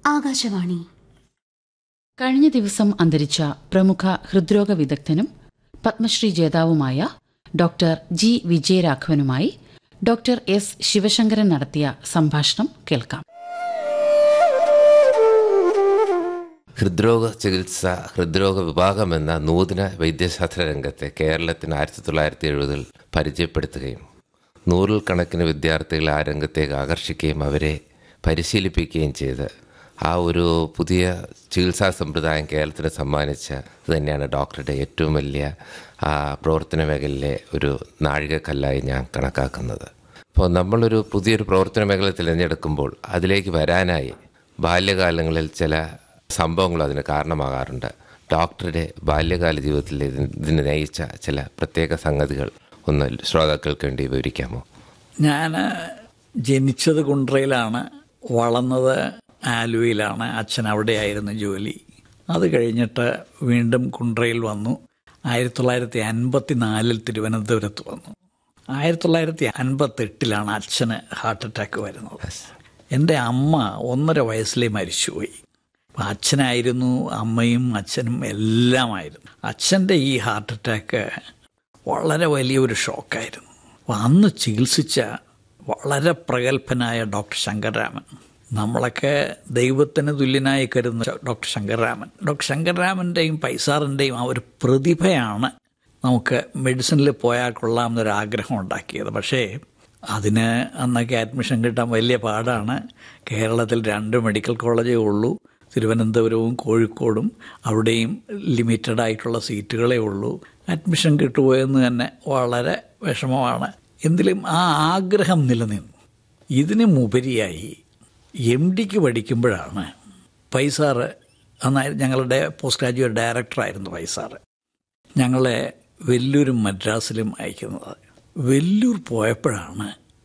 ആകാശവാണി കഴിഞ്ഞ ദിവസം അന്തരിച്ച പ്രമുഖ ഹൃദ്രോഗ വിദഗ്ധനും പത്മശ്രീ ജേതാവുമായ ഡോക്ടർ ജി വിജയരാഘവനുമായി ഡോക്ടർ എസ് ശിവശങ്കരൻ നടത്തിയ സംഭാഷണം കേൾക്കാം ഹൃദ്രോഗ ചികിത്സ ഹൃദ്രോഗ വിഭാഗം എന്ന നൂതന വൈദ്യശാസ്ത്ര രംഗത്തെ കേരളത്തിന് ആയിരത്തി തൊള്ളായിരത്തി എഴുപതിൽ പരിചയപ്പെടുത്തുകയും നൂറിൽ കണക്കിന് വിദ്യാർത്ഥികളെ ആ രംഗത്തേക്ക് ആകർഷിക്കുകയും അവരെ പരിശീലിപ്പിക്കുകയും ചെയ്ത് ആ ഒരു പുതിയ ചികിത്സാ സമ്പ്രദായം കേരളത്തിന് സമ്മാനിച്ച ഇത് തന്നെയാണ് ഡോക്ടറുടെ ഏറ്റവും വലിയ ആ പ്രവർത്തന മേഖലയിലെ ഒരു നാഴികക്കല്ലായി ഞാൻ കണക്കാക്കുന്നത് അപ്പോൾ നമ്മളൊരു പുതിയൊരു പ്രവർത്തന മേഖല തിരഞ്ഞെടുക്കുമ്പോൾ അതിലേക്ക് വരാനായി ബാല്യകാലങ്ങളിൽ ചില സംഭവങ്ങൾ അതിന് കാരണമാകാറുണ്ട് ഡോക്ടറുടെ ബാല്യകാല ജീവിതത്തിൽ ഇതിന് ഇതിന് നയിച്ച ചില പ്രത്യേക സംഗതികൾ ഒന്ന് ശ്രോതാക്കൾക്ക് വേണ്ടി വിവരിക്കാമോ ഞാൻ ജനിച്ചത് കുണ്ട്രയിലാണ് വളർന്നത് ആലുവയിലാണ് അച്ഛൻ അവിടെയായിരുന്നു ജോലി അത് കഴിഞ്ഞിട്ട് വീണ്ടും കുണ്ട്രയിൽ വന്നു ആയിരത്തി തൊള്ളായിരത്തി അൻപത്തി നാലിൽ തിരുവനന്തപുരത്ത് വന്നു ആയിരത്തി തൊള്ളായിരത്തി അൻപത്തെട്ടിലാണ് അച്ഛന് ഹാർട്ട് അറ്റാക്ക് വരുന്നത് എൻ്റെ അമ്മ ഒന്നര വയസ്സിലേ മരിച്ചുപോയി അപ്പം അച്ഛനായിരുന്നു അമ്മയും അച്ഛനും എല്ലാമായിരുന്നു അച്ഛൻ്റെ ഈ ഹാർട്ട് അറ്റാക്ക് വളരെ വലിയൊരു ഷോക്കായിരുന്നു അപ്പം അന്ന് ചികിത്സിച്ച വളരെ പ്രഗത്ഭനായ ഡോക്ടർ ശങ്കർരാമൻ നമ്മളൊക്കെ ദൈവത്തിന് തുല്യനായി കരുതുന്ന ഡോക്ടർ ശങ്കർരാമൻ ഡോക്ടർ ശങ്കർരാമൻ്റെയും പൈസാറിൻ്റെയും ആ ഒരു പ്രതിഭയാണ് നമുക്ക് മെഡിസിനിൽ പോയാൽ കൊള്ളാമെന്നൊരു ആഗ്രഹം ഉണ്ടാക്കിയത് പക്ഷേ അതിന് അന്നൊക്കെ അഡ്മിഷൻ കിട്ടാൻ വലിയ പാടാണ് കേരളത്തിൽ രണ്ട് മെഡിക്കൽ കോളേജേ ഉള്ളൂ തിരുവനന്തപുരവും കോഴിക്കോടും അവിടെയും ലിമിറ്റഡ് ആയിട്ടുള്ള സീറ്റുകളേ ഉള്ളൂ അഡ്മിഷൻ കിട്ടുമോയെന്ന് തന്നെ വളരെ വിഷമമാണ് എന്തിലും ആ ആഗ്രഹം നിലനിന്നു ഇതിനുമുപരിയായി എം ഡിക്ക് പഠിക്കുമ്പോഴാണ് പൈസാറ് അന്നായി ഞങ്ങളുടെ പോസ്റ്റ് ഗ്രാജുവേറ്റ് ഡയറക്ടറായിരുന്നു പൈസാറ് ഞങ്ങളെ വെല്ലൂരും മദ്രാസിലും അയക്കുന്നത് വെല്ലൂർ പോയപ്പോഴാണ്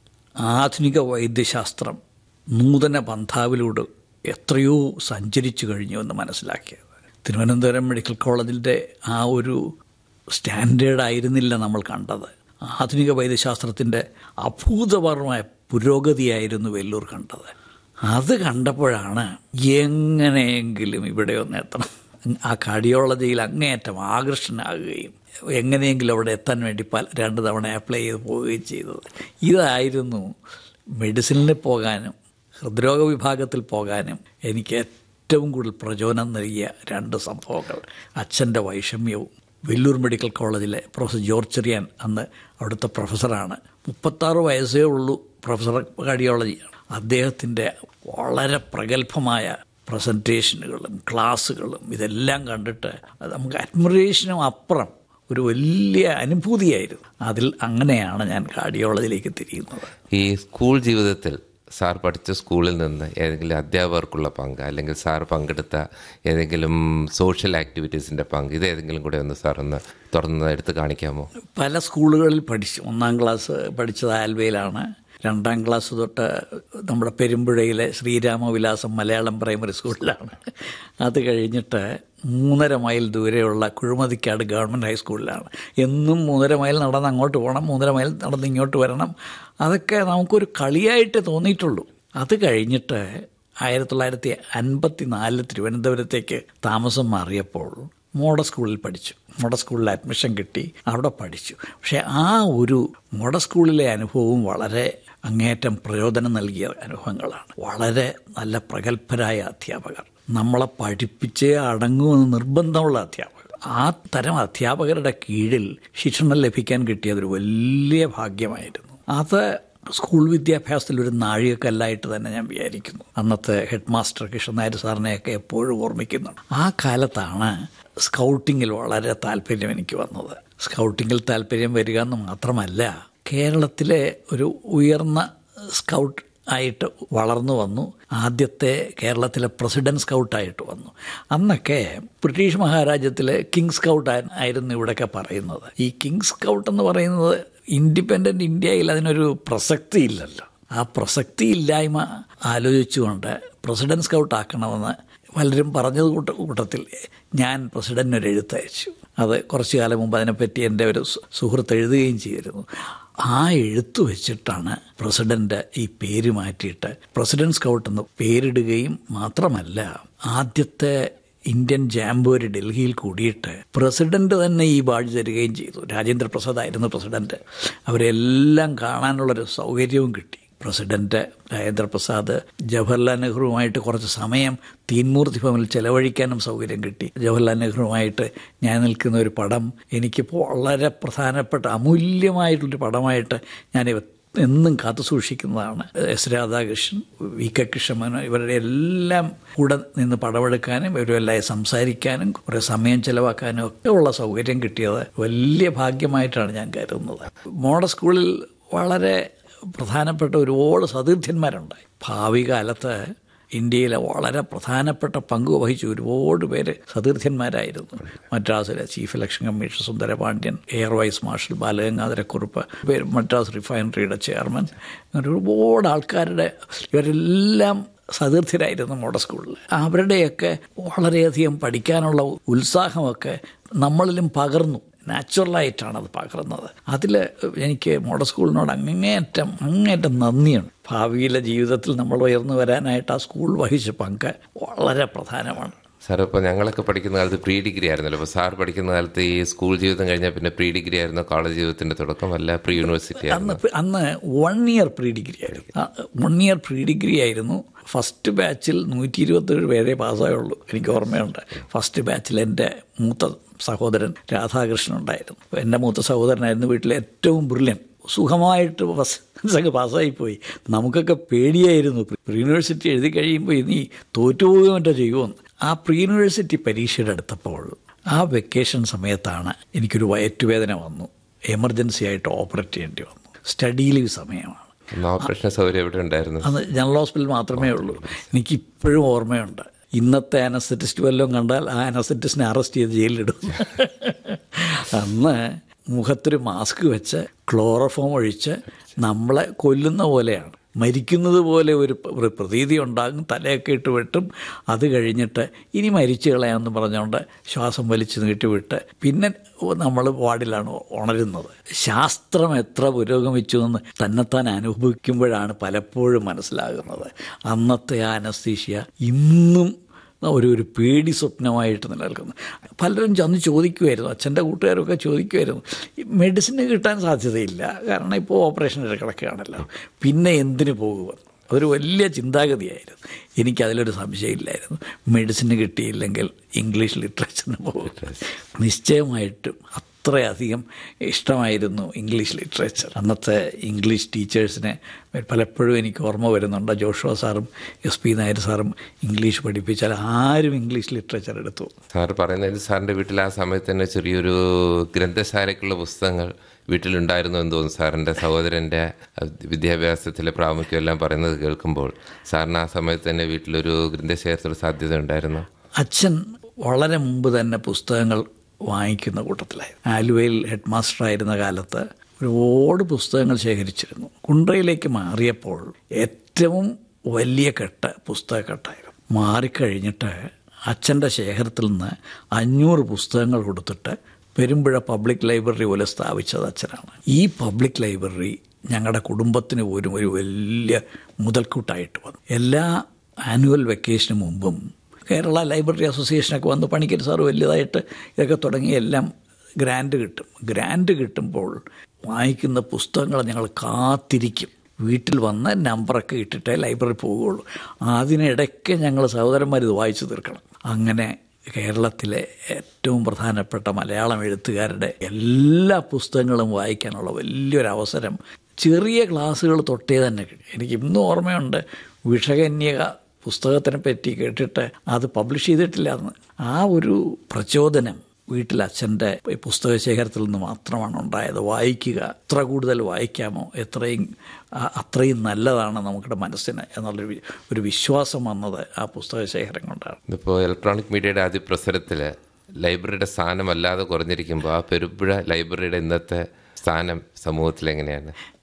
ആധുനിക വൈദ്യശാസ്ത്രം നൂതന പന്ഥാവിലൂടെ എത്രയോ സഞ്ചരിച്ചു കഴിഞ്ഞു എന്ന് മനസ്സിലാക്കിയത് തിരുവനന്തപുരം മെഡിക്കൽ കോളേജിൻ്റെ ആ ഒരു സ്റ്റാൻഡേർഡ് ആയിരുന്നില്ല നമ്മൾ കണ്ടത് ആധുനിക വൈദ്യശാസ്ത്രത്തിൻ്റെ അഭൂതപൂർവമായ പുരോഗതിയായിരുന്നു വെല്ലൂർ കണ്ടത് അത് കണ്ടപ്പോഴാണ് എങ്ങനെയെങ്കിലും ഇവിടെ ഒന്ന് എത്തണം ആ കാർഡിയോളജിയിൽ അങ്ങേയറ്റം ആകർഷണനാകുകയും എങ്ങനെയെങ്കിലും അവിടെ എത്താൻ വേണ്ടി പല രണ്ട് തവണ അപ്ലൈ ചെയ്ത് പോവുകയും ചെയ്തത് ഇതായിരുന്നു മെഡിസിനിൽ പോകാനും ഹൃദ്രോഗ വിഭാഗത്തിൽ പോകാനും എനിക്ക് ഏറ്റവും കൂടുതൽ പ്രചോദനം നൽകിയ രണ്ട് സംഭവങ്ങൾ അച്ഛൻ്റെ വൈഷമ്യവും വെല്ലൂർ മെഡിക്കൽ കോളേജിലെ പ്രൊഫസർ ജോർജ് ചെറിയാൻ അന്ന് അവിടുത്തെ പ്രൊഫസറാണ് മുപ്പത്താറ് വയസ്സേ ഉള്ളൂ പ്രൊഫസർ കാർഡിയോളജിയാണ് അദ്ദേഹത്തിൻ്റെ വളരെ പ്രഗത്ഭമായ പ്രസൻറ്റേഷനുകളും ക്ലാസ്സുകളും ഇതെല്ലാം കണ്ടിട്ട് അത് നമുക്ക് അഡ്മിറേഷനും അപ്പുറം ഒരു വലിയ അനുഭൂതിയായിരുന്നു അതിൽ അങ്ങനെയാണ് ഞാൻ കാർഡിയോളജിയിലേക്ക് തിരിയുന്നത് ഈ സ്കൂൾ ജീവിതത്തിൽ സാർ പഠിച്ച സ്കൂളിൽ നിന്ന് ഏതെങ്കിലും അധ്യാപകർക്കുള്ള പങ്ക് അല്ലെങ്കിൽ സാർ പങ്കെടുത്ത ഏതെങ്കിലും സോഷ്യൽ ആക്ടിവിറ്റീസിൻ്റെ പങ്ക് ഇത് ഏതെങ്കിലും കൂടെ ഒന്ന് സാർ ഒന്ന് തുറന്ന് എടുത്ത് കാണിക്കാമോ പല സ്കൂളുകളിൽ പഠിച്ചു ഒന്നാം ക്ലാസ് പഠിച്ചത് ആൽവയിലാണ് രണ്ടാം ക്ലാസ് തൊട്ട് നമ്മുടെ പെരുമ്പുഴയിലെ ശ്രീരാമവിലാസം മലയാളം പ്രൈമറി സ്കൂളിലാണ് അത് കഴിഞ്ഞിട്ട് മൂന്നര മൈൽ ദൂരെയുള്ള കുഴുമതിക്കാട് ഗവൺമെൻറ് ഹൈസ്കൂളിലാണ് എന്നും മൂന്നര മൈൽ നടന്ന് അങ്ങോട്ട് പോകണം മൂന്നര മൈൽ നടന്ന് ഇങ്ങോട്ട് വരണം അതൊക്കെ നമുക്കൊരു കളിയായിട്ട് തോന്നിയിട്ടുള്ളൂ അത് കഴിഞ്ഞിട്ട് ആയിരത്തി തൊള്ളായിരത്തി അൻപത്തി നാലിൽ തിരുവനന്തപുരത്തേക്ക് താമസം മാറിയപ്പോൾ മോഡ സ്കൂളിൽ പഠിച്ചു മോഡ സ്കൂളിൽ അഡ്മിഷൻ കിട്ടി അവിടെ പഠിച്ചു പക്ഷേ ആ ഒരു മോഡ സ്കൂളിലെ അനുഭവവും വളരെ അങ്ങേയറ്റം പ്രയോജനം നൽകിയ അനുഭവങ്ങളാണ് വളരെ നല്ല പ്രഗത്ഭരായ അധ്യാപകർ നമ്മളെ പഠിപ്പിച്ചേ അടങ്ങുമെന്ന് നിർബന്ധമുള്ള അധ്യാപകർ ആ തരം അധ്യാപകരുടെ കീഴിൽ ശിക്ഷണം ലഭിക്കാൻ കിട്ടിയതൊരു വലിയ ഭാഗ്യമായിരുന്നു അത് സ്കൂൾ വിദ്യാഭ്യാസത്തിൽ ഒരു നാഴികക്കല്ലായിട്ട് തന്നെ ഞാൻ വിചാരിക്കുന്നു അന്നത്തെ ഹെഡ് മാസ്റ്റർ കൃഷ്ണൻ നായർ സാറിനെയൊക്കെ എപ്പോഴും ഓർമ്മിക്കുന്നുണ്ട് ആ കാലത്താണ് സ്കൗട്ടിങ്ങിൽ വളരെ താല്പര്യം എനിക്ക് വന്നത് സ്കൗട്ടിങ്ങിൽ താല്പര്യം വരിക എന്ന് മാത്രമല്ല കേരളത്തിലെ ഒരു ഉയർന്ന സ്കൗട്ട് ആയിട്ട് വളർന്നു വന്നു ആദ്യത്തെ കേരളത്തിലെ പ്രസിഡന്റ് സ്കൗട്ടായിട്ട് വന്നു അന്നൊക്കെ ബ്രിട്ടീഷ് മഹാരാജ്യത്തിലെ കിങ് സ്കൗട്ട് ആയിരുന്നു ഇവിടെയൊക്കെ പറയുന്നത് ഈ കിങ് സ്കൗട്ട് എന്ന് പറയുന്നത് ഇൻഡിപെൻഡൻ്റ് ഇന്ത്യയിൽ അതിനൊരു പ്രസക്തി ഇല്ലല്ലോ ആ പ്രസക്തി ഇല്ലായ്മ ആലോചിച്ചുകൊണ്ട് പ്രസിഡന്റ് സ്കൗട്ട് ആക്കണമെന്ന് പലരും പറഞ്ഞത് കൂട്ട കൂട്ടത്തിൽ ഞാൻ പ്രസിഡന്റിന് ഒരു എഴുത്തയച്ചു അത് കുറച്ചു കാലം മുമ്പ് അതിനെപ്പറ്റി എൻ്റെ ഒരു സുഹൃത്ത് എഴുതുകയും ചെയ്തിരുന്നു ആ എഴുത്ത് വെച്ചിട്ടാണ് പ്രസിഡന്റ് ഈ പേര് മാറ്റിയിട്ട് പ്രസിഡന്റ് സ്കൗട്ട് എന്ന് പേരിടുകയും മാത്രമല്ല ആദ്യത്തെ ഇന്ത്യൻ ജാംബോര് ഡൽഹിയിൽ കൂടിയിട്ട് പ്രസിഡന്റ് തന്നെ ഈ ബാഡ്ജ് തരികയും ചെയ്തു രാജേന്ദ്ര പ്രസാദ് ആയിരുന്നു പ്രസിഡന്റ് അവരെല്ലാം കാണാനുള്ളൊരു സൗകര്യവും കിട്ടി പ്രസിഡന്റ് രാജേന്ദ്ര പ്രസാദ് ജവഹർലാൽ നെഹ്റുവുമായിട്ട് കുറച്ച് സമയം തീൻമൂർത്തി ഭവനിൽ ചെലവഴിക്കാനും സൗകര്യം കിട്ടി ജവഹർലാൽ നെഹ്റുവുമായിട്ട് ഞാൻ നിൽക്കുന്ന ഒരു പടം എനിക്കിപ്പോൾ വളരെ പ്രധാനപ്പെട്ട അമൂല്യമായിട്ടുള്ളൊരു പടമായിട്ട് ഞാൻ എന്നും കാത്തു സൂക്ഷിക്കുന്നതാണ് S Radhakrishnan V K Krishna Menon ഇവരുടെ എല്ലാം കൂടെ നിന്ന് പടമെടുക്കാനും ഇവരുമെല്ലാം സംസാരിക്കാനും കുറേ സമയം ചെലവാക്കാനും ഒക്കെ ഉള്ള സൗകര്യം കിട്ടിയത് വലിയ ഭാഗ്യമായിട്ടാണ് ഞാൻ കരുതുന്നത് മോഡൽ സ്കൂളിൽ വളരെ പ്രധാനപ്പെട്ട ഒരുപാട് സതീർത്ഥ്യന്മാരുണ്ടായി ഭാവി കാലത്ത് ഇന്ത്യയിലെ വളരെ പ്രധാനപ്പെട്ട പങ്ക് വഹിച്ച ഒരുപാട് പേര് സതീർത്ഥ്യന്മാരായിരുന്നു മദ്രാസിലെ chief election commissioner Sundarapandian air vice marshal Balagangadhara Kurup പേര് മദ്രാസ് റിഫൈനറിയുടെ ചെയർമാൻ അങ്ങനെ ഒരുപാട് ആൾക്കാരുടെ ഇവരെല്ലാം സതീർത്ഥ്യരായിരുന്നു മോഡൽ സ്കൂളിൽ അവരുടെയൊക്കെ വളരെയധികം പഠിക്കാനുള്ള ഉത്സാഹമൊക്കെ നമ്മളിലും പകർന്നു നാച്ചുറലായിട്ടാണ് അത് പകർന്നത് അതിൽ എനിക്ക് മോഡൽ സ്കൂളിനോട് അങ്ങേയറ്റം അങ്ങേയറ്റം നന്ദിയുണ്ട് ഭാവിയിലെ ജീവിതത്തിൽ നമ്മൾ ഉയർന്നു വരാനായിട്ട് ആ സ്കൂൾ വഹിച്ച പങ്ക് വളരെ പ്രധാനമാണ് സാർ ഇപ്പോൾ ഞങ്ങളൊക്കെ പഠിക്കുന്ന കാലത്ത് പ്രീ ഡിഗ്രി ആയിരുന്നല്ലോ അപ്പോൾ സാർ പഠിക്കുന്ന കാലത്ത് ഈ സ്കൂൾ ജീവിതം കഴിഞ്ഞാൽ പിന്നെ പ്രീ ഡിഗ്രി ആയിരുന്നു കോളേജ് ജീവിതത്തിന്റെ തുടക്കം അല്ല പ്രീ യൂണിവേഴ്സിറ്റി അന്ന് ആയിരുന്നു അന്ന് വൺ ഇയർ പ്രീ ഡിഗ്രി ആയിരുന്നു വൺ ഇയർ പ്രീ ഡിഗ്രി ആയിരുന്നു ഫസ്റ്റ് ബാച്ചിൽ നൂറ്റി ഇരുപത്തേഴ് പേരെ പാസ്സായുള്ളൂ എനിക്ക് ഓർമ്മയുണ്ട് ഫസ്റ്റ് ബാച്ചിൽ എൻ്റെ മൂത്ത സഹോദരൻ രാധാകൃഷ്ണൻ ഉണ്ടായിരുന്നു എൻ്റെ മൂത്ത സഹോദരനായിരുന്നു വീട്ടിലെ ഏറ്റവും ബ്രില്യൻ സുഖമായിട്ട് ബസ് പാസ്സായി പോയി നമുക്കൊക്കെ പേടിയായിരുന്നു പ്രീ യൂണിവേഴ്സിറ്റി എഴുതി കഴിയുമ്പോൾ ഇനി തോറ്റുപോകുക മറ്റോ ചെയ്യുമെന്ന് ആ പ്രീ യൂണിവേഴ്സിറ്റി പരീക്ഷയുടെ അടുത്തപ്പോൾ ആ വെക്കേഷൻ സമയത്താണ് എനിക്കൊരു വയറ്റുവേദന വന്നു എമർജൻസി ആയിട്ട് ഓപ്പറേറ്റ് ചെയ്യേണ്ടി വന്നു സ്റ്റഡി ലീവ് സമയമാണ് അന്ന് ഓപ്പറേഷൻ സൗകര്യം എവിടെ ഉണ്ടായിരുന്നു അന്ന് ജനറൽ ഹോസ്പിറ്റൽ മാത്രമേ ഉള്ളൂ എനിക്ക് ഇപ്പോഴും ഓർമ്മയുണ്ട് ഇന്നത്തെ അനസ്തറ്റിസ്റ്റ് വല്ലതും കണ്ടാൽ ആ അനസ്തറ്റിസ്റ്റിനെ അറസ്റ്റ് ചെയ്ത് ജയിലിലിടും അന്ന് മുഖത്തൊരു മാസ്ക് വെച്ച് ക്ലോറോഫോം ഒഴിച്ച് നമ്മളെ കൊല്ലുന്ന പോലെയാണ് മരിക്കുന്നത് പോലെ ഒരു ഒരു പ്രതീതി ഉണ്ടാകും തലയൊക്കെ ഇട്ട് വെട്ടും അത് കഴിഞ്ഞിട്ട് ഇനി മരിച്ചു കളയാമെന്ന് പറഞ്ഞുകൊണ്ട് ശ്വാസം വലിച്ചു നീട്ടിവിട്ട് പിന്നെ നമ്മൾ വാർഡിലാണ് ഉണരുന്നത് ശാസ്ത്രം എത്ര പുരോഗമിച്ചു എന്ന് തന്നെത്താൻ അനുഭവിക്കുമ്പോഴാണ് പലപ്പോഴും മനസ്സിലാകുന്നത് അന്നത്തെ ആ അനസ്തീഷ്യ ഇന്നും ഒരു ഒരു പേടി സ്വപ്നമായിട്ട് നിലനിൽക്കുന്നു പലരും ചെന്ന് ചോദിക്കുമായിരുന്നു അച്ഛൻ്റെ കൂട്ടുകാരൊക്കെ ചോദിക്കുമായിരുന്നു മെഡിസിന് കിട്ടാൻ സാധ്യതയില്ല കാരണം ഇപ്പോൾ ഓപ്പറേഷൻ കിടക്കുകയാണല്ലോ പിന്നെ എന്തിനു പോകുമെന്ന് അതൊരു വലിയ ചിന്താഗതിയായിരുന്നു എനിക്കതിലൊരു സംശയമില്ലായിരുന്നു മെഡിസിന് കിട്ടിയില്ലെങ്കിൽ ഇംഗ്ലീഷ് ലിറ്ററേച്ചറിന് പോകും നിശ്ചയമായിട്ടും അത്രയധികം ഇഷ്ടമായിരുന്നു ഇംഗ്ലീഷ് ലിറ്ററേച്ചർ അന്നത്തെ ഇംഗ്ലീഷ് ടീച്ചേഴ്സിനെ പലപ്പോഴും എനിക്ക് ഓർമ്മ വരുന്നുണ്ട് ജോഷുവ സാറും എസ് പി നായർ സാറും ഇംഗ്ലീഷ് പഠിപ്പിച്ചാൽ ആരും ഇംഗ്ലീഷ് ലിറ്ററേച്ചർ എടുത്തു സാർ പറയുന്നത് സാറിന്റെ വീട്ടിൽ ആ സമയത്ത് തന്നെ ചെറിയൊരു ഗ്രന്ഥശാലയ്ക്കുള്ള പുസ്തകങ്ങൾ വീട്ടിലുണ്ടായിരുന്നു എന്ന് തോന്നുന്നു സാറിൻ്റെ സഹോദരൻ്റെ വിദ്യാഭ്യാസത്തിലെ പ്രാമുഖ്യം എല്ലാം പറയുന്നത് കേൾക്കുമ്പോൾ സാറിന് ആ സമയത്ത് തന്നെ വീട്ടിലൊരു ഗ്രന്ഥശേഖരത്തിന് സാധ്യത ഉണ്ടായിരുന്നു അച്ഛൻ വളരെ മുമ്പ് തന്നെ പുസ്തകങ്ങൾ വാങ്ങിക്കുന്ന കൂട്ടത്തിലായിരുന്നു ആലുവയിൽ ഹെഡ് മാസ്റ്റർ ആയിരുന്ന കാലത്ത് ഒരുപാട് പുസ്തകങ്ങൾ ശേഖരിച്ചിരുന്നു കുണ്ട്രയിലേക്ക് മാറിയപ്പോൾ ഏറ്റവും വലിയ കെട്ട് പുസ്തകക്കെട്ടായിരുന്നു മാറിക്കഴിഞ്ഞിട്ട് അച്ഛൻ്റെ ശേഖരത്തിൽ നിന്ന് അഞ്ഞൂറ് പുസ്തകങ്ങൾ കൊടുത്തിട്ട് പെരുമ്പുഴ പബ്ലിക് ലൈബ്രറി പോലെ സ്ഥാപിച്ചത് അച്ഛനാണ് ഈ പബ്ലിക് ലൈബ്രറി ഞങ്ങളുടെ കുടുംബത്തിന് പോലും ഒരു വലിയ മുതൽക്കൂട്ടായിട്ട് വന്നു എല്ലാ ആനുവൽ വെക്കേഷന് മുമ്പും കേരള ലൈബ്രറി അസോസിയേഷനൊക്കെ വന്ന് പണിക്കർ സാറ് വലിയതായിട്ട് ഇതൊക്കെ തുടങ്ങി എല്ലാം ഗ്രാൻഡ് കിട്ടും ഗ്രാൻഡ് കിട്ടുമ്പോൾ വായിക്കുന്ന പുസ്തകങ്ങൾ ഞങ്ങൾ കാത്തിരിക്കും വീട്ടിൽ വന്ന് നമ്പറൊക്കെ ഇട്ടിട്ടേ ലൈബ്രറി പോവുകയുള്ളൂ അതിനിടയ്ക്ക് ഞങ്ങൾ സഹോദരന്മാർ ഇത് വായിച്ചു തീർക്കണം അങ്ങനെ കേരളത്തിലെ ഏറ്റവും പ്രധാനപ്പെട്ട മലയാളം എഴുത്തുകാരുടെ എല്ലാ പുസ്തകങ്ങളും വായിക്കാനുള്ള വലിയൊരു അവസരം ചെറിയ ക്ലാസ്സുകൾ തൊട്ടേ തന്നെ കിട്ടി എനിക്ക് ഇന്നും ഓർമ്മയുണ്ട് വിഷകന്യക പുസ്തകത്തിനെ പറ്റി കേട്ടിട്ട് അത് പബ്ലിഷ് ചെയ്തിട്ടില്ല എന്ന് ആ ഒരു പ്രചോദനം വീട്ടിൽ അച്ഛൻ്റെ പുസ്തക ശേഖരത്തിൽ നിന്ന് മാത്രമാണ് ഉണ്ടായത് വായിക്കുക എത്ര കൂടുതൽ വായിക്കാമോ എത്രയും അത്രയും നല്ലതാണ് നമ്മുടെ മനസ്സിന് എന്നുള്ളൊരു ഒരു വിശ്വാസം വന്നത് ആ പുസ്തക ശേഖരം കൊണ്ടാണ് ഇതിപ്പോൾ ഇലക്ട്രോണിക് മീഡിയയുടെ ആദ്യ പ്രസരത്തിൽ ലൈബ്രറിയുടെ സ്ഥാനം അല്ലാതെ കുറഞ്ഞിരിക്കുമ്പോൾ ആ പെരുമ്പുഴ ലൈബ്രറിയുടെ ഇന്നത്തെ സ്ഥാനം സമൂഹത്തിൽ എങ്ങനെയാണ്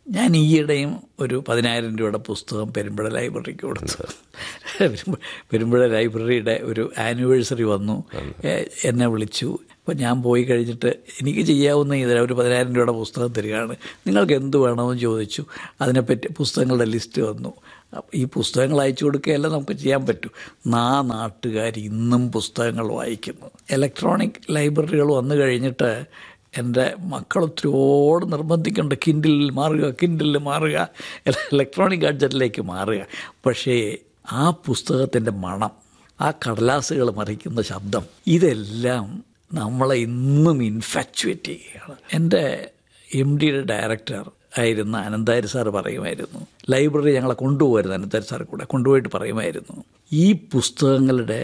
ഞാൻ ഈയിടെയും ഒരു പതിനായിരം രൂപയുടെ പുസ്തകം പെരുമ്പഴ ലൈബ്രറിക്ക് കൊടുത്തു പെരുമ്പ- പെരുമ്പഴ ലൈബ്രറിയുടെ ഒരു ആനിവേഴ്സറി വന്നു എ- എന്നെ വിളിച്ചു അപ്പോൾ ഞാൻ പോയി കഴിഞ്ഞിട്ട് എനിക്ക് ചെയ്യാവുന്ന ഇതിൽ ഒരു പതിനായിരം രൂപയുടെ പുസ്തകം തരികയാണ് നിങ്ങൾക്ക് എന്ത് വേണമെന്ന് ചോദിച്ചു അതിനെപ്പറ്റി പുസ്തകങ്ങളുടെ ലിസ്റ്റ് വന്നു അപ്പോൾ ഈ പുസ്തകങ്ങൾ അയച്ചു കൊടുക്കുകയല്ല നമുക്ക് ചെയ്യാൻ പറ്റൂ നാ നാട്ടുകാർ ഇന്നും പുസ്തകങ്ങൾ വായിക്കുന്നു ഇലക്ട്രോണിക് ലൈബ്രറികൾ വന്നു കഴിഞ്ഞിട്ട് എൻ്റെ മക്കൾ ഒത്തിരിയോട് നിർബന്ധിക്കുന്നുണ്ട് കിൻഡിലിൽ മാറുക കിൻഡിലിൽ മാറുക ഇലക്ട്രോണിക് ഗാഡ്ജറ്റിലേക്ക് മാറുക പക്ഷേ ആ പുസ്തകത്തിൻ്റെ മണം ആ കടലാസുകൾ മറിക്കുന്ന ശബ്ദം ഇതെല്ലാം നമ്മളെ ഇന്നും ഇൻഫാക്ച്വേറ്റ് ചെയ്യുകയാണ് എൻ്റെ എം ഡിയുടെ ഡയറക്ടർ ആയിരുന്ന അനന്താരി സാർ പറയുമായിരുന്നു ലൈബ്രറി ഞങ്ങളെ കൊണ്ടുപോകരുത് അനന്താരി സാർ കൂടെ കൊണ്ടുപോയിട്ട് പറയുമായിരുന്നു ഈ പുസ്തകങ്ങളുടെ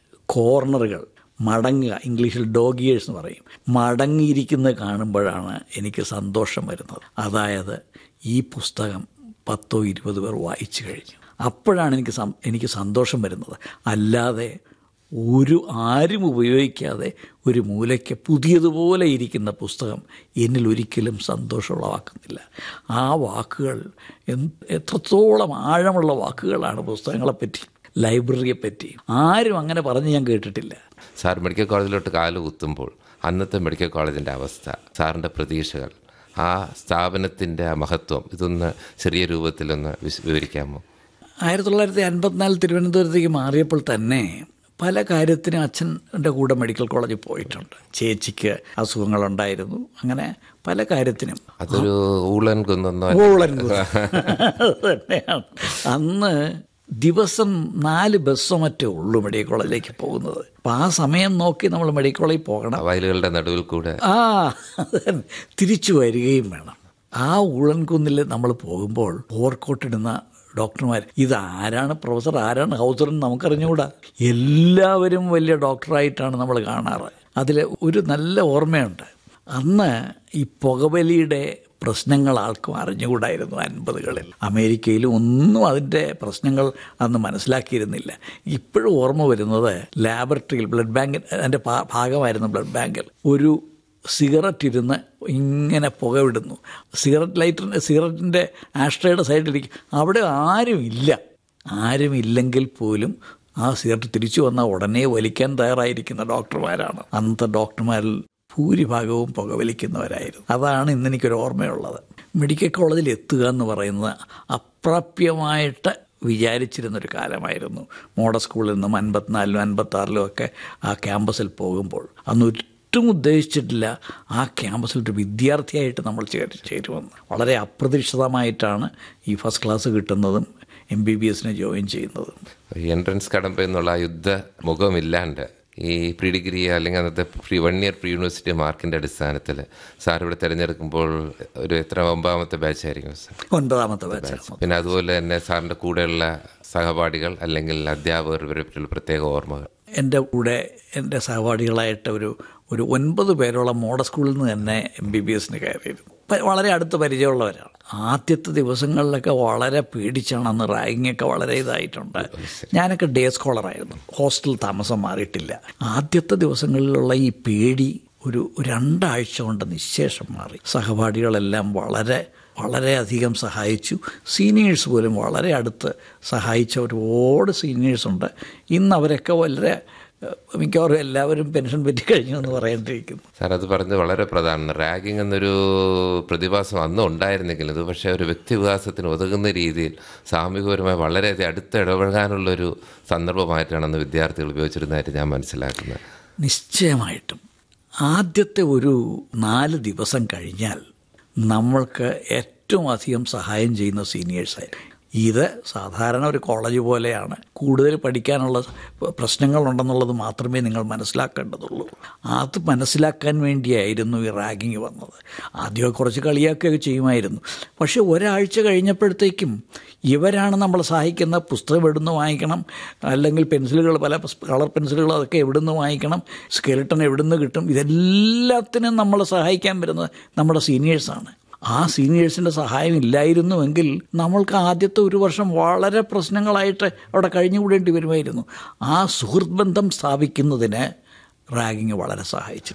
കോർണറുകൾ മടങ്ങുക ഇംഗ്ലീഷിൽ ഡോഗിയേഴ്സ് എന്ന് പറയും മടങ്ങിയിരിക്കുന്നത് കാണുമ്പോഴാണ് എനിക്ക് സന്തോഷം വരുന്നത് അതായത് ഈ പുസ്തകം പത്തോ ഇരുപത് പേർ വായിച്ചു കഴിഞ്ഞു അപ്പോഴാണ് എനിക്ക് സം- എനിക്ക് സന്തോഷം വരുന്നത് അല്ലാതെ ഒരു ആരും ഉപയോഗിക്കാതെ ഒരു മൂലയ്ക്ക് പുതിയതുപോലെ ഇരിക്കുന്ന പുസ്തകം എന്നിൽ ഒരിക്കലും സന്തോഷമുളവാക്കുന്നില്ല ആ വാക്കുകൾ എന്ത് എത്രത്തോളം ആഴമുള്ള വാക്കുകളാണ് പുസ്തകങ്ങളെപ്പറ്റി ലൈബ്രറിയെപ്പറ്റി ആരും അങ്ങനെ പറഞ്ഞ് ഞാൻ കേട്ടിട്ടില്ല സാർ മെഡിക്കൽ കോളേജിലോട്ട് കാല് കുത്തുമ്പോൾ അന്നത്തെ മെഡിക്കൽ കോളേജിൻ്റെ അവസ്ഥ സാറിൻ്റെ പ്രതീക്ഷകൾ ആ സ്ഥാപനത്തിൻ്റെ ആ മഹത്വം ഇതൊന്ന് ചെറിയ രൂപത്തിലൊന്ന് വിശ- വിവരിക്കാമോ ആയിരത്തി തൊള്ളായിരത്തി അൻപത്തിനാല് തിരുവനന്തപുരത്തേക്ക് മാറിയപ്പോൾ തന്നെ പല കാര്യത്തിനും അച്ഛൻ്റെ കൂടെ മെഡിക്കൽ കോളേജിൽ പോയിട്ടുണ്ട് ചേച്ചിക്ക് അസുഖങ്ങളുണ്ടായിരുന്നു അങ്ങനെ പല കാര്യത്തിനും അതൊരു ഊളൻ കുന്നൊന്നോ ഊളൻ കുന്ന്. അത് തന്നെയാണ് അന്ന് ദിവസം നാല് ബസ്സോ മറ്റേ ഉള്ളൂ മെഡിക്കൽ കോളേജിലേക്ക് പോകുന്നത് അപ്പം ആ സമയം നോക്കി നമ്മൾ മെഡിക്കൽ കോളേജിൽ പോകണം വയലുകളുടെ നടുവിൽ കൂടെ ആ അത് തന്നെ. തിരിച്ചു വരികയും വേണം ആ ഉളൻകുന്നിൽ നമ്മൾ പോകുമ്പോൾ ഓവർകോട്ടിടുന്ന ഡോക്ടർമാർ ഇത് ആരാണ് പ്രൊഫസർ ആരാണ് ഹൗസർ എന്ന് നമുക്കറിഞ്ഞുകൂടാ എല്ലാവരും വലിയ ഡോക്ടറായിട്ടാണ് നമ്മൾ കാണാറ് അതിൽ ഒരു നല്ല ഓർമ്മയുണ്ട് അന്ന് ഈ പുകവലിയുടെ പ്രശ്നങ്ങൾ ആർക്കും അറിഞ്ഞുകൂടായിരുന്നു അൻപതുകളിൽ അമേരിക്കയിലും ഒന്നും അതിൻ്റെ പ്രശ്നങ്ങൾ അന്ന് മനസ്സിലാക്കിയിരുന്നില്ല ഇപ്പോഴും ഓർമ്മ വരുന്നത് ലാബറട്ടറിയിൽ ബ്ലഡ് ബാങ്കിൽ അതിൻ്റെ ഭാ- ഭാഗമായിരുന്നു ബ്ലഡ് ബാങ്കിൽ ഒരു സിഗരറ്റ് ഇരുന്ന് ഇങ്ങനെ പുകവിടുന്നു സിഗരറ്റ് ലൈറ്ററിൻ്റെ സിഗരറ്റിൻ്റെ ആഷ്ട്രയുടെ സൈഡിലിരിക്കും അവിടെ ആരും ഇല്ല ആരും ഇല്ലെങ്കിൽ പോലും ആ സിഗരറ്റ് തിരിച്ചു വന്നാൽ ഉടനെ വലിക്കാൻ തയ്യാറായിരിക്കുന്ന ഡോക്ടർമാരാണ് അന്നത്തെ ഡോക്ടർമാരിൽ ഭൂരിഭാഗവും പുകവലിക്കുന്നവരായിരുന്നു അതാണ് ഇന്ന് എനിക്കൊരു ഓർമ്മയുള്ളത് മെഡിക്കൽ കോളേജിൽ എത്തുക എന്ന് പറയുന്നത് അപ്രാപ്യമായിട്ട് വിചാരിച്ചിരുന്നൊരു കാലമായിരുന്നു മോഡൽ സ്കൂളിൽ നിന്നും അൻപത്തിനാലിലും അൻപത്താറിലും ഒക്കെ ആ ക്യാമ്പസിൽ പോകുമ്പോൾ അന്ന് ഒട്ടും ഉദ്ദേശിച്ചിട്ടില്ല ആ ക്യാമ്പസിൽ ഒരു വിദ്യാർത്ഥിയായിട്ട് നമ്മൾ ചേർ ചേരുമെന്ന് വളരെ അപ്രതീക്ഷിതമായിട്ടാണ് ഈ ഫസ്റ്റ് ക്ലാസ് കിട്ടുന്നതും എം ബി ബി എസിന് ജോയിൻ ചെയ്യുന്നതും എൻട്രൻസ് കടമ്പ എന്നുള്ള ആ യുദ്ധ മുഖമില്ലാണ്ട് ഈ പ്രീ ഡിഗ്രി അല്ലെങ്കിൽ അന്നത്തെ pre one year pre university മാർക്കിൻ്റെ അടിസ്ഥാനത്തിൽ സാർ ഇവിടെ തിരഞ്ഞെടുക്കുമ്പോൾ ഒരു എത്ര ഒമ്പതാമത്തെ ബാച്ച് ആയിരിക്കും സാർ ഒൻപതാമത്തെ ബാച്ചാണ് പിന്നെ അതുപോലെ തന്നെ സാറിൻ്റെ കൂടെയുള്ള സഹപാഠികൾ അല്ലെങ്കിൽ അധ്യാപകർ ഇവരെ പറ്റിയുള്ള പ്രത്യേക ഓർമ്മകൾ എൻ്റെ കൂടെ എൻ്റെ സഹപാഠികളായിട്ട് ഒരു ഒരു ഒൻപത് പേരോളം മോഡൽ സ്കൂളിൽ നിന്ന് തന്നെ എം ബി ബി എസിന് കയറിയിരുന്നു പ- വളരെ അടുത്ത് പരിചയമുള്ളവരാണ് ആദ്യത്തെ ദിവസങ്ങളിലൊക്കെ വളരെ പേടിച്ചാണ് അന്ന് റാങ്കിങ് ഒക്കെ വളരെ ഇതായിട്ടുണ്ട് ഞാനൊക്കെ ഡേ സ്കോളറായിരുന്നു ഹോസ്റ്റൽ താമസം മാറിയിട്ടില്ല ആദ്യത്തെ ദിവസങ്ങളിലുള്ള ഈ പേടി ഒരു രണ്ടാഴ്ച കൊണ്ട് നിശേഷം മാറി സഹപാഠികളെല്ലാം വളരെ വളരെയധികം സഹായിച്ചു സീനിയേഴ്സ് പോലും വളരെ അടുത്ത് സഹായിച്ച ഒരുപാട് സീനിയേഴ്സുണ്ട് ഇന്ന് അവരൊക്കെ വളരെ ഏഹ്, മിക്കവാറും എല്ലാവരും പെൻഷൻ പറ്റി കഴിഞ്ഞു എന്ന് പറയേണ്ടിയിരിക്കുന്നു സാർ അത് പറഞ്ഞത് വളരെ പ്രധാനമാണ് റാഗിംഗ് എന്നൊരു പ്രതിഭാസം അന്നും ഉണ്ടായിരുന്നെങ്കിലും ഇത് പക്ഷേ ഒരു വ്യക്തിവികാസത്തിന് ഉതകുന്ന രീതിയിൽ സാമൂഹികപരമായി വളരെയധികം അടുത്ത് ഇടപഴകാനുള്ളൊരു സന്ദർഭമായിട്ടാണ് അന്ന് വിദ്യാർത്ഥികൾ ഉപയോഗിച്ചിരുന്നതായിട്ട് ഞാൻ മനസ്സിലാക്കുന്നത് നിശ്ചയമായിട്ടും ആദ്യത്തെ ഒരു നാല് ദിവസം കഴിഞ്ഞാൽ നമ്മൾക്ക് ഏറ്റവും അധികം സഹായം ചെയ്യുന്ന സീനിയേഴ്സായിരുന്നു ഇത് സാധാരണ ഒരു കോളേജ് പോലെയാണ് കൂടുതൽ പഠിക്കാനുള്ള പ്രശ്നങ്ങളുണ്ടെന്നുള്ളത് മാത്രമേ നിങ്ങൾ മനസ്സിലാക്കേണ്ടതുള്ളൂ അത് മനസ്സിലാക്കാൻ വേണ്ടിയായിരുന്നു ഈ റാഗിങ് വന്നത് ആദ്യമൊക്കെ കുറച്ച് കളിയാക്കുകയൊക്കെ ചെയ്യുമായിരുന്നു പക്ഷെ ഒരാഴ്ച കഴിഞ്ഞപ്പോഴത്തേക്കും ഇവരാണ് നമ്മളെ സഹായിക്കുന്ന പുസ്തകം എവിടുന്ന് വാങ്ങിക്കണം അല്ലെങ്കിൽ പെൻസിലുകൾ പല കളർ പെൻസിലുകൾ അതൊക്കെ എവിടുന്ന് വാങ്ങിക്കണം സ്കെലിട്ടൺ എവിടുന്ന് കിട്ടും ഇതെല്ലാത്തിനും നമ്മളെ സഹായിക്കാൻ വരുന്നത് നമ്മുടെ സീനിയേഴ്സാണ് ആ സീനിയേഴ്സിൻ്റെ സഹായം ഇല്ലായിരുന്നുവെങ്കിൽ നമ്മൾക്ക് ആദ്യത്തെ ഒരു വർഷം വളരെ പ്രശ്നങ്ങളായിട്ട് അവിടെ കഴിഞ്ഞുകൂടേണ്ടി വരുമായിരുന്നു ആ സുഹൃത്ത് ബന്ധം സ്ഥാപിക്കുന്നതിന് റാഗിങ് വളരെ സഹായിച്ചിട്ടുണ്ട്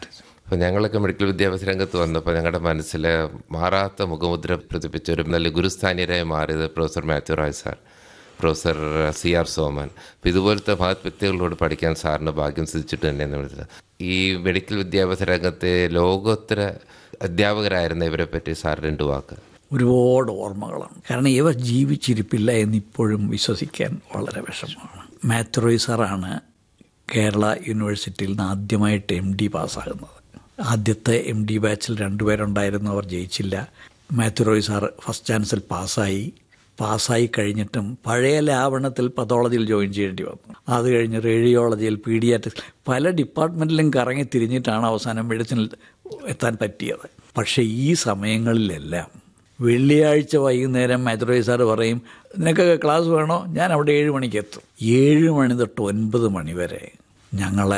അപ്പോൾ ഞങ്ങളൊക്കെ മെഡിക്കൽ വിദ്യാഭ്യാസ രംഗത്ത് വന്നപ്പോൾ ഞങ്ങളുടെ മനസ്സിൽ മാറാത്ത മുഖമുദ്ര പ്രതിപ്പിച്ച ഒരു നല്ല ഗുരുസ്ഥാനീയരായി മാറിയത് professor Mathew Rai sir professor C R Soman അപ്പോൾ ഇതുപോലത്തെ മഹത് വ്യക്തികളോട് പഠിക്കാൻ സാറിന് ഭാഗ്യം സിദ്ധിച്ചിട്ട് തന്നെയാണ് വിളിച്ചത് ഈ മെഡിക്കൽ വിദ്യാഭ്യാസ രംഗത്തെ ലോകോത്തര അധ്യാപകരായിരുന്ന ഇവരെ പറ്റി സാർ രണ്ട് വാക്ക് ഒരുപാട് ഓർമ്മകളാണ് കാരണം ഇവർ ജീവിച്ചിരിപ്പില്ല എന്നിപ്പോഴും വിശ്വസിക്കാൻ വളരെ വിഷമമാണ് മാത്രോയ് സാറാണ് കേരള യൂണിവേഴ്സിറ്റിയിൽ നിന്ന് ആദ്യമായിട്ട് എം ഡി പാസ്സാകുന്നത് ആദ്യത്തെ എം ഡി ബാച്ചിൽ രണ്ടുപേരുണ്ടായിരുന്നു അവർ ജയിച്ചില്ല മാത്യുറോയ് സാർ ഫസ്റ്റ് ചാൻസിൽ പാസ്സായി പാസ്സായി കഴിഞ്ഞിട്ടും പഴയ ലാവണത്തിൽ പതോളജിയിൽ ജോയിൻ ചെയ്യേണ്ടി വന്നു അത് കഴിഞ്ഞ് റേഡിയോളജിയിൽ പീഡിയാട്രിക്സ് പല ഡിപ്പാർട്ട്മെൻറ്റിലും കറങ്ങി തിരിഞ്ഞിട്ടാണ് അവസാനം മെഡിസിനിൽ എത്താൻ പറ്റിയത് പക്ഷേ ഈ സമയങ്ങളിലെല്ലാം വെള്ളിയാഴ്ച വൈകുന്നേരം മാത്യുറോയ് സാർ പറയും നിനക്കൊക്കെ ക്ലാസ് വേണോ ഞാൻ അവിടെ ഏഴ് മണിക്ക് എത്തും ഏഴ് മണി തൊട്ട് ഒൻപത് മണി വരെ ഞങ്ങളെ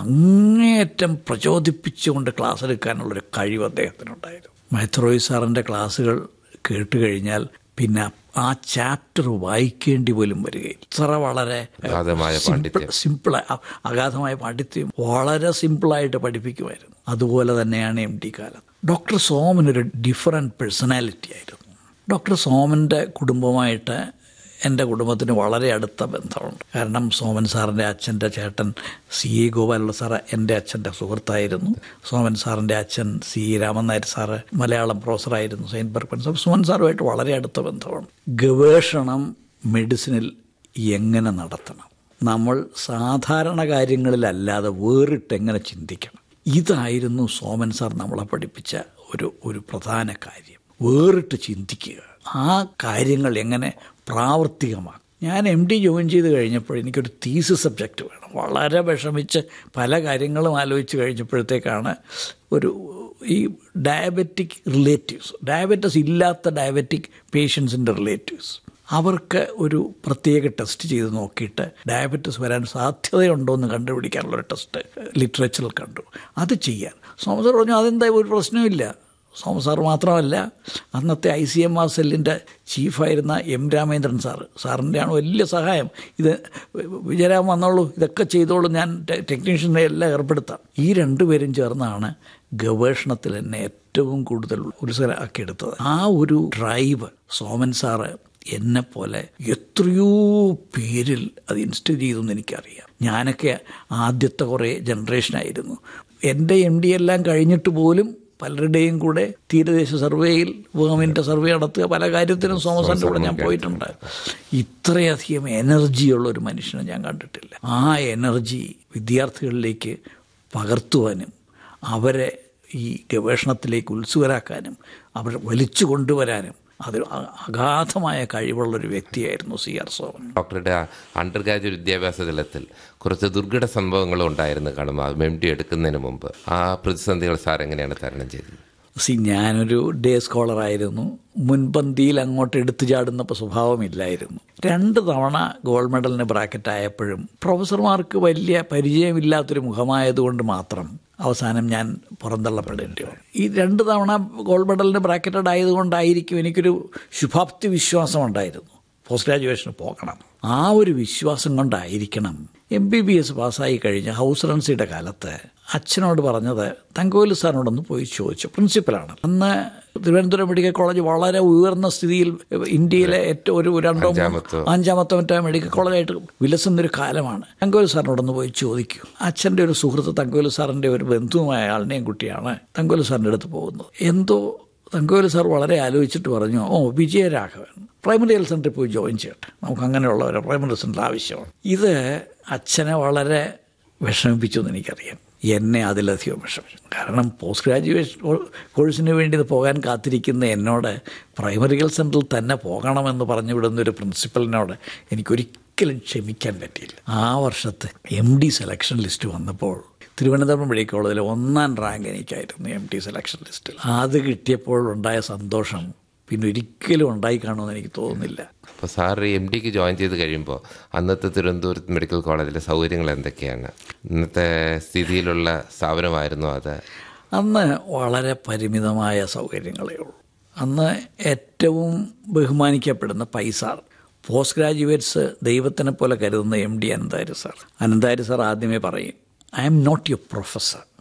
അങ്ങേയറ്റം പ്രചോദിപ്പിച്ചുകൊണ്ട് ക്ലാസ് എടുക്കാനുള്ളൊരു കഴിവ് അദ്ദേഹത്തിനുണ്ടായിരുന്നു മാത്യുറോയ് സാറിൻ്റെ ക്ലാസ്സുകൾ കേട്ട് കഴിഞ്ഞാൽ പിന്നെ ആ ചാപ്റ്റർ വായിക്കേണ്ടി പോലും വരികയില്ല ഇത്ര വളരെ അഗാധമായ പാണ്ഡിത്യം. സിമ്പിൾ അഗാധമായ പാണ്ഡിത്യം വളരെ സിമ്പിളായിട്ട് പഠിപ്പിക്കുമായിരുന്നു അതുപോലെ തന്നെയാണ് എം ഡി കാലം ഡോക്ടർ സോമൻ ഒരു ഡിഫറെൻറ്റ് പേഴ്സണാലിറ്റി ആയിരുന്നു ഡോക്ടർ സോമൻ്റെ കുടുംബമായിട്ട് എൻ്റെ കുടുംബത്തിന് വളരെ അടുത്ത ബന്ധമുണ്ട് കാരണം സോമൻ സാറിൻ്റെ അച്ഛൻ്റെ ചേട്ടൻ സി എ ഗോപാലുള്ള സാറ് എൻ്റെ അച്ഛൻ്റെ സുഹൃത്തായിരുന്നു സോമൻ സാറിൻ്റെ അച്ഛൻ സി രാമൻ നായർ സാറ് മലയാളം പ്രൊഫസറായിരുന്നു സെയിൻറ്റ് ബർപ്പൻ സാർ സോമൻ സാറുമായിട്ട് വളരെ അടുത്ത ബന്ധമാണ് ഗവേഷണം മെഡിസിനിൽ എങ്ങനെ നടത്തണം നമ്മൾ സാധാരണ കാര്യങ്ങളിലല്ലാതെ വേറിട്ട് എങ്ങനെ ചിന്തിക്കണം ഇതായിരുന്നു സോമൻ സാർ നമ്മളെ പഠിപ്പിച്ച ഒരു ഒരു പ്രധാന കാര്യം വേറിട്ട് ചിന്തിക്കുക ആ കാര്യങ്ങൾ എങ്ങനെ പ്രാവർത്തികമാക്കും ഞാൻ എം ഡി ജോയിൻ ചെയ്ത് കഴിഞ്ഞപ്പോൾ എനിക്കൊരു തീസ് സബ്ജക്റ്റ് വേണം വളരെ വിഷമിച്ച് പല കാര്യങ്ങളും ആലോചിച്ച് കഴിഞ്ഞപ്പോഴത്തേക്കാണ് ഒരു ഈ ഡയബറ്റിക് റിലേറ്റീവ്സ് ഡയബറ്റസ് ഇല്ലാത്ത ഡയബറ്റിക് പേഷ്യൻസിൻ്റെ റിലേറ്റീവ്സ് അവർക്ക് ഒരു പ്രത്യേക ടെസ്റ്റ് ചെയ്ത് നോക്കിയിട്ട് ഡയബറ്റിസ് വരാൻ സാധ്യതയുണ്ടോ എന്ന് കണ്ടുപിടിക്കാനുള്ള ഒരു ടെസ്റ്റ് ലിറ്ററേച്ചറിൽ കണ്ടു അത് ചെയ്യാൻ സോമസാർ പറഞ്ഞു അതെന്താ ഒരു പ്രശ്നമില്ല സോമസാർ മാത്രമല്ല അന്നത്തെ ഐ സി എം ആർ സെല്ലിൻ്റെ ചീഫായിരുന്ന എം രാമേന്ദ്രൻ സാറ് സാറിൻ്റെയാണ് വലിയ സഹായം ഇത് വിജയരാമൻ വന്നോളൂ ഇതൊക്കെ ചെയ്തോളൂ ഞാൻ ടെ- ടെക്നീഷ്യനെ എല്ലാം ഏർപ്പെടുത്താം ഈ രണ്ടുപേരും ചേർന്നാണ് ഗവേഷണത്തിൽ എന്നെ ഏറ്റവും കൂടുതൽ ഉത്സരാക്കിയെടുത്തത് ആ ഒരു ഡ്രൈവ് സോമൻ സാറ് എന്നെപ്പോലെ എത്രയോ പേരിൽ അത് ഇൻസ്റ്റോൾ ചെയ്തെന്ന് എനിക്കറിയാം ഞാനൊക്കെ ആദ്യത്തെ കുറേ ജനറേഷനായിരുന്നു എൻ്റെ എം ഡി എല്ലാം കഴിഞ്ഞിട്ട് പോലും പലരുടെയും കൂടെ തീരദേശ സർവേയിൽ വേമിൻ്റെ സർവേ നടത്തുക പല കാര്യത്തിനും സോമസാറിൻ്റെ കൂടെ ഞാൻ പോയിട്ടുണ്ട് ഇത്രയധികം എനർജിയുള്ള ഒരു മനുഷ്യനെ ഞാൻ കണ്ടിട്ടില്ല ആ എനർജി വിദ്യാർത്ഥികളിലേക്ക് പകർത്തുവാനും അവരെ ഈ ഗവേഷണത്തിലേക്ക് ഉത്സുകരാക്കാനും അവരെ വലിച്ചു കൊണ്ടുവരാനും അത് അ- അഗാധമായ കഴിവുള്ളൊരു വ്യക്തിയായിരുന്നു സി ആർ സോമൻ ഡോക്ടറുടെ അണ്ടർ ഗ്രാജുവേറ്റ് വിദ്യാഭ്യാസ തലത്തിൽ കുറച്ച് ദുർഘട സംഭവങ്ങളും ഉണ്ടായിരുന്നു കാണും ആ എം ഡി എടുക്കുന്നതിന് മുമ്പ് ആ പ്രതിസന്ധികൾ സാർ എങ്ങനെയാണ് തരണം ചെയ്തത് സി ഞാനൊരു ഡേ സ്കോളറായിരുന്നു മുൻപന്തിയിൽ അങ്ങോട്ട് എടുത്തു ചാടുന്ന സ്വഭാവമില്ലായിരുന്നു രണ്ട് തവണ ഗോൾഡ് മെഡലിന് ബ്രാക്കറ്റ് ആയപ്പോഴും പ്രൊഫസർമാർക്ക് വലിയ പരിചയമില്ലാത്തൊരു മുഖമായതുകൊണ്ട് മാത്രം അവസാനം ഞാൻ പുറന്തള്ളപ്പെടേണ്ടി വന്നു ഈ രണ്ട് തവണ ഗോൾഡ് മെഡലിന് ബ്രാക്കറ്റഡ് ആയതുകൊണ്ടായിരിക്കും എനിക്കൊരു ശുഭാപ്തി വിശ്വാസം ഉണ്ടായിരുന്നു പോസ്റ്റ് ഗ്രാജുവേഷന് പോകണം ആ ഒരു വിശ്വാസം കൊണ്ടായിരിക്കണം എം ബി ബി എസ് പാസ്സായി കഴിഞ്ഞ ഹൗസ് റൺസിയുടെ കാലത്ത് അച്ഛനോട് പറഞ്ഞത് തങ്കോലി സാറിനോടൊന്ന് പോയി ചോദിച്ചു പ്രിൻസിപ്പലാണ് അന്ന് തിരുവനന്തപുരം മെഡിക്കൽ കോളേജ് വളരെ ഉയർന്ന സ്ഥിതിയിൽ ഇന്ത്യയിലെ ഏറ്റവും ഒരു രണ്ടോ മൂന്നോ- അഞ്ചാമത്തോ. അഞ്ചാമത്തെ മറ്റോ മെഡിക്കൽ കോളേജായിട്ട് വിലസുന്നൊരു കാലമാണ് തങ്കോലി സാറിനോടൊന്ന് പോയി ചോദിക്കൂ അച്ഛൻ്റെ ഒരു സുഹൃത്ത് തങ്കോലി സാറിൻ്റെ ഒരു ബന്ധുവുമായ ആളിനെയും കുട്ടിയാണ് തങ്കോലി സാറിൻ്റെ അടുത്ത് പോകുന്നത് എന്തോ തങ്കോലി സാർ വളരെ ആലോചിച്ചിട്ട് പറഞ്ഞു ഓ വിജയരാഘവൻ പ്രൈമറി ഹെൽത്ത് സെൻ്ററിൽ പോയി ജോയിൻ ചെയ്യട്ടെ നമുക്ക് അങ്ങനെയുള്ളവരെ പ്രൈമറി ഹെൽത്ത് സെൻ്ററിൽ ആവശ്യമാണ് ഇത് അച്ഛനെ വളരെ വിഷമിപ്പിച്ചു എന്ന് എനിക്കറിയാം എന്നെ അതിലധികം വിഷമിച്ചു കാരണം പോസ്റ്റ് ഗ്രാജുവേഷൻ കോഴ്സിന് വേണ്ടി ഇത് പോകാൻ കാത്തിരിക്കുന്ന എന്നോട് പ്രൈമറി ഹെൽത്ത് സെൻ്ററിൽ തന്നെ പോകണമെന്ന് പറഞ്ഞു വിടുന്ന ഒരു പ്രിൻസിപ്പലിനോട് എനിക്കൊരിക്കലും ക്ഷമിക്കാൻ പറ്റിയില്ല ആ വർഷത്തെ എം ഡി സെലക്ഷൻ ലിസ്റ്റ് വന്നപ്പോൾ തിരുവനന്തപുരം മെഡിക്കൽ കോളേജിലെ ഒന്നാം റാങ്ക് എനിക്കായിരുന്നു എം ടി സെലക്ഷൻ ലിസ്റ്റിൽ അത് കിട്ടിയപ്പോൾ ഉണ്ടായ സന്തോഷം പിന്നെ ഒരിക്കലും ഉണ്ടായി കാണുമെന്ന് എനിക്ക് തോന്നുന്നില്ല അപ്പോൾ സാർ എം ഡിക്ക് ജോയിൻ ചെയ്ത് കഴിയുമ്പോൾ അന്നത്തെ തിരുവനന്തപുരത്ത് മെഡിക്കൽ കോളേജിലെ സൗകര്യങ്ങൾ എന്തൊക്കെയാണ് ഇന്നത്തെ സ്ഥിതിയിലുള്ള സ്ഥാപനമായിരുന്നു അത് അന്ന് വളരെ പരിമിതമായ സൗകര്യങ്ങളേ ഉള്ളൂ അന്ന് ഏറ്റവും ബഹുമാനിക്കപ്പെടുന്ന പൈസാർ പോസ്റ്റ് ഗ്രാജുവേറ്റ്സ് ദൈവത്തിനെ പോലെ കരുതുന്ന M D Anantari sir Anantari sir ആദ്യമേ പറയും I'm not your professor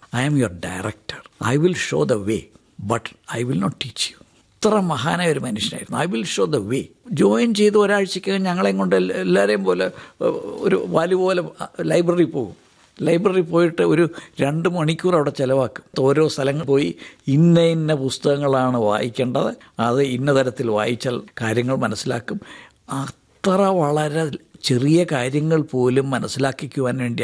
I am your director I will show the way but I will not teach you ഇത്ര മഹാനായ ഒരു മനുഷ്യനായിരുന്നു I will show the way join ചെയ്ത് ഒരാഴ്ചയ്ക്ക് ഞങ്ങളെയും കൊണ്ട് എല്ലാ- എല്ലാവരെയും പോലെ ഏഹ്, ഒരു വാലി പോലെ ലൈബ്രറി പോകും ലൈബ്രറി പോയിട്ട് ഒരു രണ്ട് മണിക്കൂർ അവിടെ ചിലവാക്കും ഓരോ സ്ഥലങ്ങൾ പോയി ഇന്ന ഇന്ന പുസ്തകങ്ങളാണ് വായിക്കേണ്ടത് അത് ഇന്ന തരത്തിൽ വായിച്ചാൽ കാര്യങ്ങൾ മനസ്സിലാക്കും അത്ര വളരെ ചെറിയ കാര്യങ്ങൾ പോലും മനസ്സിലാക്കിക്കുവാൻ വേണ്ടി